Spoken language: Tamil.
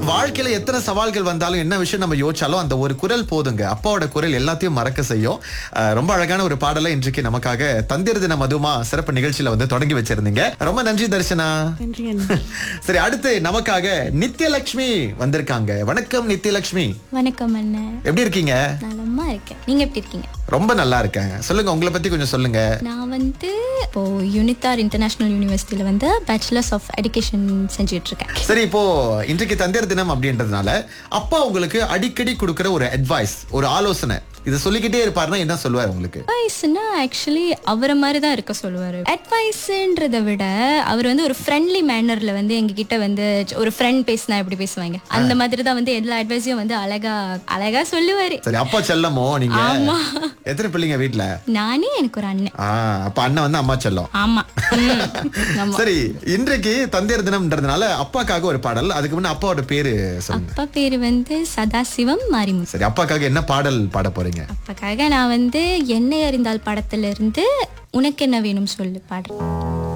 வாழ்க்கையில எத்தனை சவால்கள் வந்தாலும் என்ன விஷயம் நம்ம யோசிச்சாலும் அந்த ஒரு குரல் போதுங்க அப்பாவோட குரல் எல்லாத்தையும் மறக்க செய்யும் அஹ், ரொம்ப அழகான ஒரு பாடலை இன்றைக்கு நமக்காக தந்திர தின மதுமா சிறப்பு நிகழ்ச்சியில வந்து தொடங்கி வச்சிருந்தீங்க ரொம்ப நன்றி தர்ஷனா நன்றி அண்ணா சரி அடுத்து நமக்காக நித்யலட்சுமி வந்திருக்காங்க வணக்கம் நித்யலட்சுமி வணக்கம் அண்ணன் எப்படி இருக்கீங்க நலமா இருக்கேன் நீங்க எப்படி இருக்கீங்க ரொம்ப நல்லா இருக்கேன் சொல்லுங்க உங்களை பத்தி கொஞ்சம் சொல்லுங்க நான் வந்து இப்போ யூனித்தார் இன்டர்நேஷனல் யூனிவர்சிட்டியில வந்து பேச்சுலர்ஸ் ஆஃப் எடுகேஷன் செஞ்சுட்டு இருக்கேன் சரி இப்போ இன்றைக்கு தந்திர தினம் அப்படின்றதுனால அப்பா உங்களுக்கு அடிக்கடி கொடுக்கிற ஒரு அட்வைஸ் ஒரு ஆலோசனை இதை சொல்லிக்கிட்டே இருப்பாருன்னா என்ன சொல்லுவார் உங்களுக்கு அட்வைஸ்னா ஆக்சுவலி அவரை மாதிரி தான் இருக்க சொல்லுவாரு அட்வைஸ்ன்றதை விட அவர் வந்து ஒரு ஃப்ரெண்ட்லி மேனர்ல வந்து எங்ககிட்ட வந்து ஒரு ஃப்ரெண்ட் பேசினா எப்படி பேசுவாங்க அந்த மாதிரி தான் வந்து எல்லா அட்வைஸையும் வந்து அழகா அழகா சொல்லுவாரு சரி அப்பா செல்லமோ நீங்க எத்தனை பிள்ளைங்க வீட்ல நானே எனக்கு ஒரு அண்ணன் ஆ அப்ப அண்ணன் வந்து அம்மா செல்லம் ஆமா ம். ஆமா சரி இன்றைக்கு தந்தையர் தினம்ன்றதுனால அப்பாக்காக ஒரு பாடல் அதுக்கு முன்ன அப்பாவோட பேரு சொல்லுங்க அப்பா பேரு வந்து சதாசிவம் மாரிமுத்து சரி அப்பாக்காக என்ன பாடல் பாட போறீங்க அப்பக்காக நான் வந்து என்னை அறிந்தால் படத்துல இருந்து உனக்கு என்ன வேணும் சொல்லு பாடுறேன்